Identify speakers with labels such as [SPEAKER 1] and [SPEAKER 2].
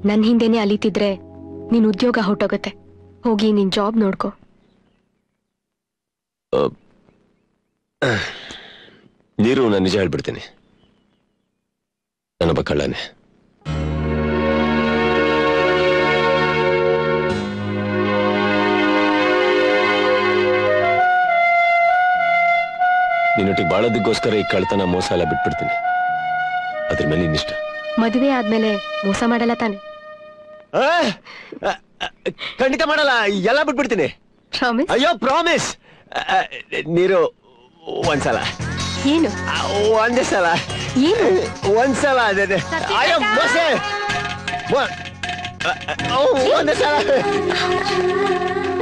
[SPEAKER 1] ನನ್ ಹಿಂದೆನೆ ಅಲಿತಿದ್ರೆ ನಿನ್ ಉದ್ಯೋಗ ಹೊಟ್ಟೋಗತ್ತೆ ಹೋಗಿ ನಿನ್ ಜಾಬ್ ನೋಡ್ಕೋ
[SPEAKER 2] ನೀರು ನಾನು ನಿಜ ಹೇಳ್ಬಿಡ್ತೀನಿ ನಾನೊಬ್ಬ ಕಳ್ಳನೇ ನಿನ್ನೊಟ್ಟಿಗೆ ಬಾಳೋದಕ್ಕೋಸ್ಕರ ಈ ಕಳ್ತನ ಮೋಸ ಎಲ್ಲ ಬಿಟ್ಬಿಡ್ತೀನಿ ಅದ್ರ ಮೇಲೆ ನಿನ್ನಿಷ್ಟ
[SPEAKER 1] ಮದುವೆ ಆದ್ಮೇಲೆ ಮೋಸ ಮಾಡಲ್ಲ ತಾನೆ
[SPEAKER 2] ಆ, ಆ, ಆ, ಖಂಡಿತ ಮಾಡಲ್ಲ ಎಲ್ಲ ಬಿಟ್ಬಿಡ್ತೀನಿ
[SPEAKER 1] ಪ್ರಾಮಿಸ್
[SPEAKER 2] ಅಯ್ಯೋ ಪ್ರಾಮಿಸ್ ನೀರು ಒಂದ್ಸಲ
[SPEAKER 1] ಏನು
[SPEAKER 2] ಆ, ಒಂದೇ ಸಲ
[SPEAKER 1] ಏನು
[SPEAKER 2] ಒಂದ್ಸಲ ಅದೇ ಅಯ್ಯೋ ಮೋಸೆ ಒ- ಆ, ಆ, ಓ, ಒಂದೇ ಸಲ